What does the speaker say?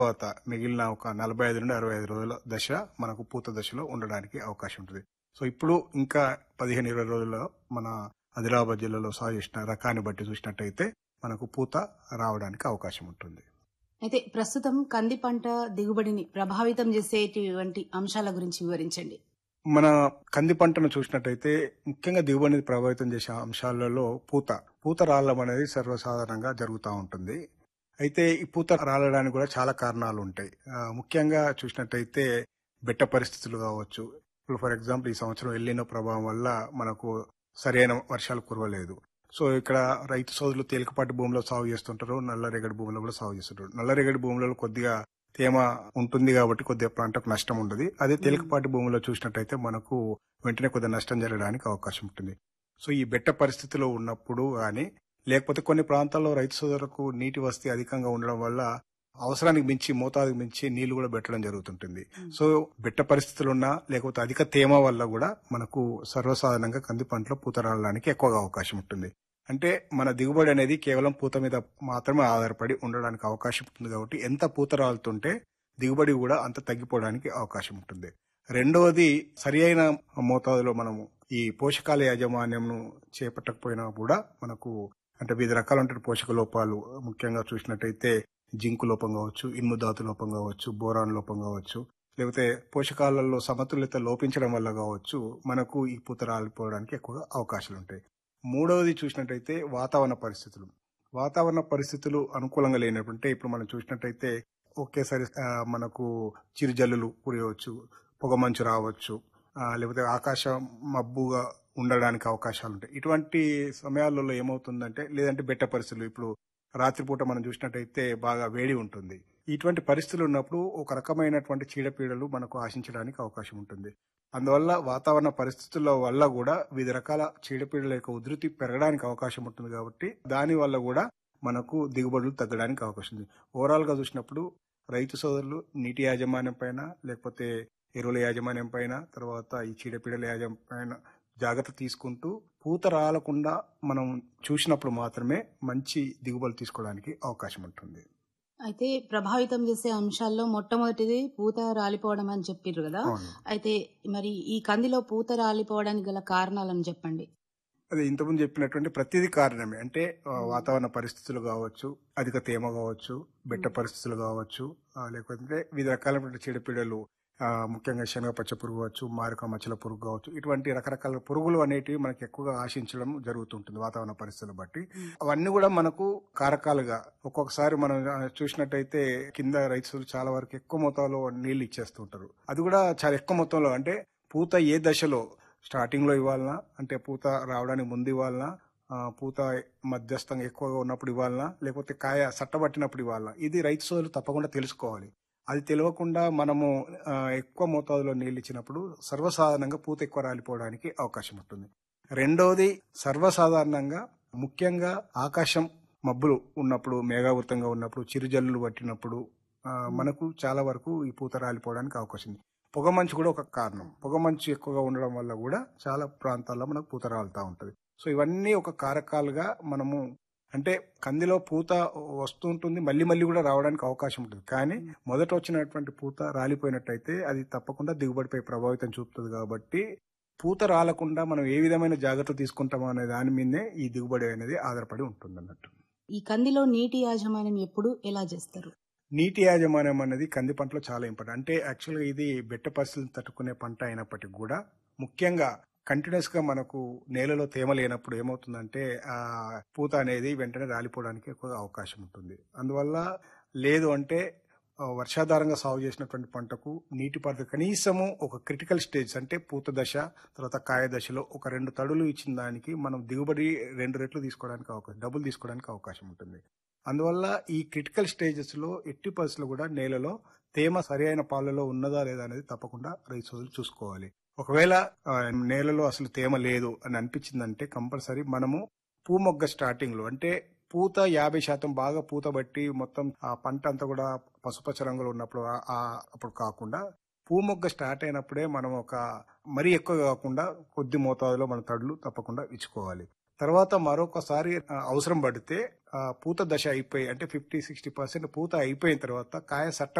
తర్వాత మిగిలిన ఒక నలభై ఐదు నుండి అరవై ఐదు రోజుల దశ మనకు పూత దశలో ఉండడానికి అవకాశం ఉంటుంది సో ఇప్పుడు ఇంకా పదిహేను ఇరవై రోజుల్లో మన ఆదిలాబాద్ జిల్లాలో సాగు చేసిన రకాన్ని బట్టి చూసినట్టయితే మనకు పూత రావడానికి అవకాశం ఉంటుంది అయితే ప్రస్తుతం కంది పంట దిగుబడిని ప్రభావితం చేసేటువంటి అంశాల గురించి వివరించండి మన కంది పంటను చూసినట్టయితే ముఖ్యంగా దిగుబడిని ప్రభావితం చేసే అంశాలలో పూత పూత రాళ్ళం అనేది సర్వసాధారణంగా జరుగుతూ ఉంటుంది అయితే ఈ పూత రాలడానికి కూడా చాలా కారణాలు ఉంటాయి ఆ, ముఖ్యంగా చూసినట్టయితే బెట్ట పరిస్థితులు కావచ్చు ఇప్పుడు ఫర్ ఎగ్జాంపుల్ ఈ సంవత్సరం ఎల్లిన ప్రభావం వల్ల మనకు సరైన వర్షాలు కురవలేదు సో ఇక్కడ రైతు సోదరులు తేలికపాటి భూమిలో సాగు చేస్తుంటారు నల్లరేగడి భూమిలో కూడా సాగు చేస్తుంటారు నల్లరేగడి భూములలో కొద్దిగా తేమ ఉంటుంది కాబట్టి కొద్దిగా పంటకు నష్టం ఉండదు అదే తేలికపాటి భూమిలో చూసినట్టయితే మనకు వెంటనే కొద్దిగా నష్టం జరగడానికి అవకాశం ఉంటుంది సో ఈ బెట్ట పరిస్థితిలో ఉన్నప్పుడు కానీ లేకపోతే కొన్ని ప్రాంతాల్లో రైతు సోదరులకు నీటి వసతి అధికంగా ఉండడం వల్ల అవసరానికి మించి మోతాదుకు మించి నీళ్లు కూడా పెట్టడం జరుగుతుంటుంది సో బెట్ట పరిస్థితులు ఉన్నా లేకపోతే అధిక తేమ వల్ల కూడా మనకు సర్వసాధారణంగా కంది పంటలో పూత రావడానికి ఎక్కువగా అవకాశం ఉంటుంది అంటే మన దిగుబడి అనేది కేవలం పూత మీద మాత్రమే ఆధారపడి ఉండడానికి అవకాశం ఉంటుంది కాబట్టి ఎంత పూత రాలుతుంటే దిగుబడి కూడా అంత తగ్గిపోవడానికి అవకాశం ఉంటుంది రెండవది సరి అయిన మోతాదులో మనము ఈ పోషకాల యాజమాన్యంను చేపట్టకపోయినా కూడా మనకు అంటే వివిధ రకాల పోషక లోపాలు ముఖ్యంగా చూసినట్టయితే జింకు లోపం కావచ్చు ఇనుము ధాతు లోపం కావచ్చు బోరాన్ లోపం కావచ్చు లేకపోతే పోషకాలలో సమతుల్యత లోపించడం వల్ల కావచ్చు మనకు ఈ పూత రాలిపోవడానికి ఎక్కువగా అవకాశాలు ఉంటాయి మూడవది చూసినట్టయితే వాతావరణ పరిస్థితులు వాతావరణ పరిస్థితులు అనుకూలంగా లేనప్పుడంటే ఇప్పుడు మనం చూసినట్టయితే ఒకేసారి ఆ, మనకు చిరుజల్లులు కురియవచ్చు పొగ మంచు రావచ్చు ఆ, లేకపోతే ఆకాశం మబ్బుగా ఉండడానికి అవకాశాలు ఉంటాయి ఇటువంటి సమయాలలో ఏమవుతుందంటే లేదంటే బెట్ట పరిస్థితులు ఇప్పుడు రాత్రిపూట మనం చూసినట్టయితే బాగా వేడి ఉంటుంది ఇటువంటి పరిస్థితులు ఉన్నప్పుడు ఒక రకమైనటువంటి చీడపీడలు మనకు ఆశించడానికి అవకాశం ఉంటుంది అందువల్ల వాతావరణ పరిస్థితుల వల్ల కూడా వివిధ రకాల చీడపీడల యొక్క ఉధృతి పెరగడానికి అవకాశం ఉంటుంది కాబట్టి దాని వల్ల కూడా మనకు దిగుబడులు తగ్గడానికి అవకాశం ఉంది ఓవరాల్ గా చూసినప్పుడు రైతు సోదరులు నీటి యాజమాన్యం పైన లేకపోతే ఎరువుల యాజమాన్యం పైన తర్వాత ఈ చీడపీడల యాజమాన్యం పైన జాగ్రత్త తీసుకుంటూ పూత రాలకుండా మనం చూసినప్పుడు మాత్రమే మంచి దిగుబడులు తీసుకోవడానికి అవకాశం ఉంటుంది అయితే ప్రభావితం చేసే అంశాల్లో మొట్టమొదటిది పూత రాలిపోవడం అని చెప్పిర్రు కదా అవును అయితే మరి ఈ కందిలో పూత రాలిపోవడానికి గల కారణాలను చెప్పండి అదే ఇంతకుముందు చెప్పినటువంటి ప్రతిదీ కారణమే అంటే ఆ, వాతావరణ పరిస్థితులు కావచ్చు అధిక తేమ కావచ్చు బెట్ట పరిస్థితులు కావచ్చు ఆ, లేకపోతే వివిధ రకాలైన చీడపీడలు ఆ, ముఖ్యంగా శనగ పచ్చ పురుగు కావచ్చు మారక మచ్చల పురుగు కావచ్చు ఇటువంటి రకరకాల పురుగులు అనేటివి మనకి ఎక్కువగా ఆశించడం జరుగుతుంటుంది వాతావరణ పరిస్థితులు బట్టి అవన్నీ కూడా మనకు కారకాలుగా ఒక్కొక్కసారి మనం ఆ, చూసినట్టయితే కింద రైతులు చాలా వరకు ఎక్కువ మొత్తంలో నీళ్లు ఇచ్చేస్తుంటారు అది కూడా చాలా ఎక్కువ మొత్తంలో అంటే పూత ఏ దశలో స్టార్టింగ్ లో ఇవ్వాలనా అంటే పూత రావడానికి ముందు ఇవ్వాలనా ఆ, పూత మధ్యస్థంగా ఎక్కువగా ఉన్నప్పుడు ఇవ్వాలనా లేకపోతే కాయ సట్టబట్టినప్పుడు ఇవ్వాలనా ఇది రైతు సోదరులు తప్పకుండా తెలుసుకోవాలి అది తెలియకుండా మనము ఆ, ఎక్కువ మోతాదులో నీళ్ళు ఇచ్చినప్పుడు సర్వసాధారణంగా పూత ఎక్కువ రాలిపోవడానికి అవకాశం ఉంటుంది రెండవది సర్వసాధారణంగా ముఖ్యంగా ఆకాశం మబ్బులు ఉన్నప్పుడు మేఘావృతంగా ఉన్నప్పుడు చిరుజల్లులు పట్టినప్పుడు ఆ, మనకు చాలా వరకు ఈ పూత రాలిపోవడానికి అవకాశం ఉంది పొగ మంచు కూడా ఒక కారణం పొగ మంచు ఎక్కువగా ఉండడం వల్ల కూడా చాలా ప్రాంతాల్లో మనకు పూత రాలుతూ ఉంటది సో ఇవన్నీ ఒక కారకాలుగా మనము అంటే కందిలో పూత వస్తుంటుంది మళ్ళీ మళ్ళీ కూడా రావడానికి అవకాశం ఉంటుంది కానీ మొదట వచ్చినటువంటి పూత రాలిపోయినట్టయితే అది తప్పకుండా దిగుబడిపై ప్రభావితం చూపుతుంది కాబట్టి పూత రాలకుండా మనం ఏ విధమైన జాగ్రత్త తీసుకుంటామో అనే దాని మీదే ఈ దిగుబడి అనేది ఆధారపడి ఉంటుంది అన్నట్టు ఈ కందిలో నీటి యాజమాన్యం ఎప్పుడు ఎలా చేస్తారు నీటి యాజమాన్యం అనేది కంది పంటలో చాలా ఇంపార్టెంట్ అంటే యాక్చువల్గా ఇది బెట్ట పరిస్థితులను తట్టుకునే పంట అయినప్పటికీ కూడా ముఖ్యంగా కంటిన్యూస్ గా మనకు నేలలో తేమ లేనప్పుడు ఏమవుతుందంటే ఆ పూత అనేది వెంటనే రాలిపోవడానికి ఎక్కువ అవకాశం ఉంటుంది అందువల్ల లేదు అంటే ఆ, వర్షాధారంగా సాగు చేసినటువంటి పంటకు నీటిపారుదల కనీసము ఒక క్రిటికల్ స్టేజ్ అంటే పూత దశ తర్వాత కాయ దశలో ఒక రెండు తడులు ఇచ్చిన దానికి మనం దిగుబడి రెండు రెట్లు తీసుకోవడానికి అవకాశం డబుల్ తీసుకోవడానికి అవకాశం ఉంటుంది అందువల్ల ఈ క్రిటికల్ స్టేజెస్ లో ఎట్టి పరిస్థితుల్లో కూడా నేలలో తేమ సరి అయిన పాలలో ఉన్నదా లేదా అనేది తప్పకుండా రైతు సోదరులు చూసుకోవాలి ఒకవేళ ఆ, నేలలో అసలు తేమ లేదు అని అనిపించిందంటే కంపల్సరీ మనము పూమొగ్గ స్టార్టింగ్ లో అంటే పూత యాభై శాతం బాగా పూత బట్టి మొత్తం ఆ పంట అంతా కూడా పసుపచ్చ రంగులో ఉన్నప్పుడు ఆ- ఆ అప్పుడు కాకుండా పూమొగ్గ స్టార్ట్ అయినప్పుడే మనం ఒక మరీ ఎక్కువ కాకుండా కొద్ది మోతాదులో మన తడులు తప్పకుండా ఇచ్చుకోవాలి తర్వాత మరొకసారి ఆ, అవసరం పడితే ఆ, పూత దశ అయిపోయి అంటే ఫిఫ్టీ సిక్స్టీ పర్సెంట్ పూత అయిపోయిన తర్వాత కాయ సట్ట